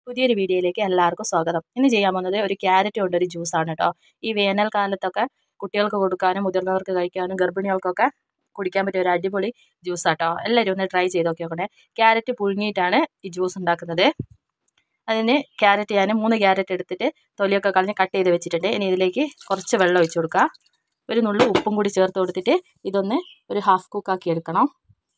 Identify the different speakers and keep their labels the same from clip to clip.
Speaker 1: പുതിയൊരു വീഡിയോയിലേക്ക് എല്ലാവർക്കും സ്വാഗതം ഇന്ന് ചെയ്യാൻ പോകുന്നത് ഒരു ക്യാരറ്റ് കൊണ്ടൊരു ജ്യൂസാണ് കേട്ടോ ഈ വേനൽക്കാലത്തൊക്കെ കുട്ടികൾക്ക് കൊടുക്കാനും മുതിർന്നവർക്ക് കഴിക്കാനും ഗർഭിണികൾക്കൊക്കെ കുടിക്കാൻ പറ്റിയ ഒരു അടിപൊളി ജ്യൂസാട്ടോ എല്ലാവരും ഒന്ന് ട്രൈ ചെയ്ത് നോക്കി നോക്കണേ ക്യാരറ്റ് പുഴുങ്ങിയിട്ടാണ് ഈ ജ്യൂസ് ഉണ്ടാക്കുന്നത് അതിന് ക്യാരറ്റ് ഞാൻ മൂന്ന് ക്യാരറ്റ് എടുത്തിട്ട് തൊലിയൊക്കെ കളഞ്ഞ് കട്ട് ചെയ്ത് വെച്ചിട്ടുണ്ട് ഇനി ഇതിലേക്ക് കുറച്ച് വെള്ളം ഒഴിച്ച് കൊടുക്കുക ഒരു നുള്ളു ഉപ്പും കൂടി ചേർത്ത് കൊടുത്തിട്ട് ഇതൊന്ന് ഒരു ഹാഫ് കുക്കാക്കി എടുക്കണം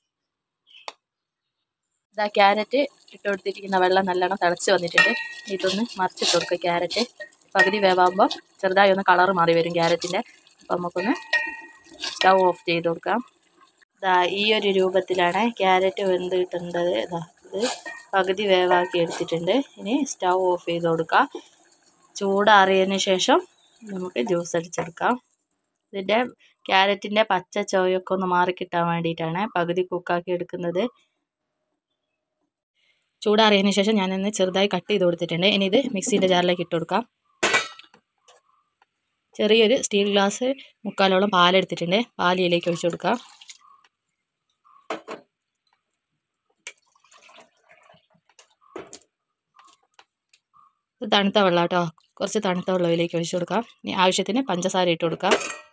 Speaker 1: ഇതാ ക്യാരറ്റ് ഇട്ട് കൊടുത്തിരിക്കുന്ന വെള്ളം നല്ലോണം തിളച്ച് വന്നിട്ടുണ്ട് ഇതൊന്ന് മറിച്ചിട്ട് കൊടുക്കുക ക്യാരറ്റ് പകുതി വേവാകുമ്പോൾ ചെറുതായി ഒന്ന് കളർ മാറി വരും ക്യാരറ്റിൻ്റെ അപ്പോൾ നമുക്കൊന്ന് സ്റ്റൗ ഓഫ് ചെയ്ത് കൊടുക്കാം ഇതാ ഈ ഒരു രൂപത്തിലാണ് ക്യാരറ്റ് വെന്ത് കിട്ടേണ്ടത് ഇതാ ഇത് പകുതി വേവാക്കി എടുത്തിട്ടുണ്ട് ഇനി സ്റ്റൗ ഓഫ് ചെയ്ത് കൊടുക്കുക ചൂടാറിയതിന് ശേഷം നമുക്ക് ജ്യൂസ് അടിച്ചെടുക്കാം ഇതിൻ്റെ ക്യാരറ്റിൻ്റെ പച്ച ചുവയൊക്കെ ഒന്ന് മാറിക്കിട്ടാൻ വേണ്ടിയിട്ടാണ് പകുതി കുക്കാക്കി എടുക്കുന്നത് ചൂടാറിയതിന് ശേഷം ഞാനൊന്ന് ചെറുതായി കട്ട് ചെയ്ത് കൊടുത്തിട്ടുണ്ട് ഇനി ഇത് മിക്സീൻ്റെ ജാറിലേക്ക് ഇട്ട് കൊടുക്കാം ചെറിയൊരു സ്റ്റീൽ ഗ്ലാസ് മുക്കാലോളം പാലെടുത്തിട്ടുണ്ട് പാൽ ഇതിലേക്ക് ഒഴിച്ചു കൊടുക്കാം ഇത് തണുത്ത വെള്ളം കേട്ടോ കുറച്ച് തണുത്ത വെള്ളം ഇതിലേക്ക് ഒഴിച്ചു കൊടുക്കാം ഇനി ആവശ്യത്തിന് പഞ്ചസാര ഇട്ട് കൊടുക്കാം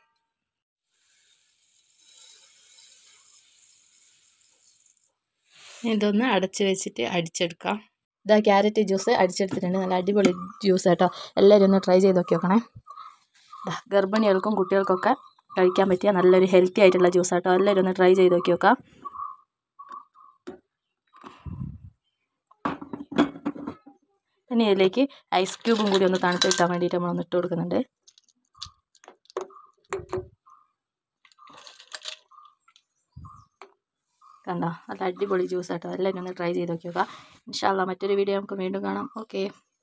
Speaker 1: ഇതൊന്ന് അടച്ച് വെച്ചിട്ട് അടിച്ചെടുക്കാം ഇതാ ക്യാരറ്റ് ജ്യൂസ് അടിച്ചെടുത്തിട്ടുണ്ട് നല്ല അടിപൊളി ജ്യൂസ് കേട്ടോ എല്ലാവരും ഒന്ന് ട്രൈ ചെയ്ത് നോക്കി നോക്കണേ ഗർഭിണികൾക്കും കുട്ടികൾക്കൊക്കെ കഴിക്കാൻ പറ്റിയ നല്ലൊരു ഹെൽത്തി ആയിട്ടുള്ള ജ്യൂസ് കേട്ടോ എല്ലാവരും ഒന്ന് ട്രൈ ചെയ്ത് നോക്കി നോക്കാം ഇനി ഇതിലേക്ക് ഐസ് ക്യൂബും കൂടി ഒന്ന് തണുത്ത് കിട്ടാൻ വേണ്ടിയിട്ട് നമ്മളൊന്ന് ഇട്ട് കൊടുക്കുന്നുണ്ട് കണ്ടോ നല്ല അടിപൊളി ജ്യൂസ് കേട്ടോ എല്ലാവരും ഒന്ന് ട്രൈ ചെയ്ത് നോക്കി നോക്കാം ഇൻഷാല്ല മറ്റൊരു വീഡിയോ നമുക്ക് വീണ്ടും കാണാം ഓക്കെ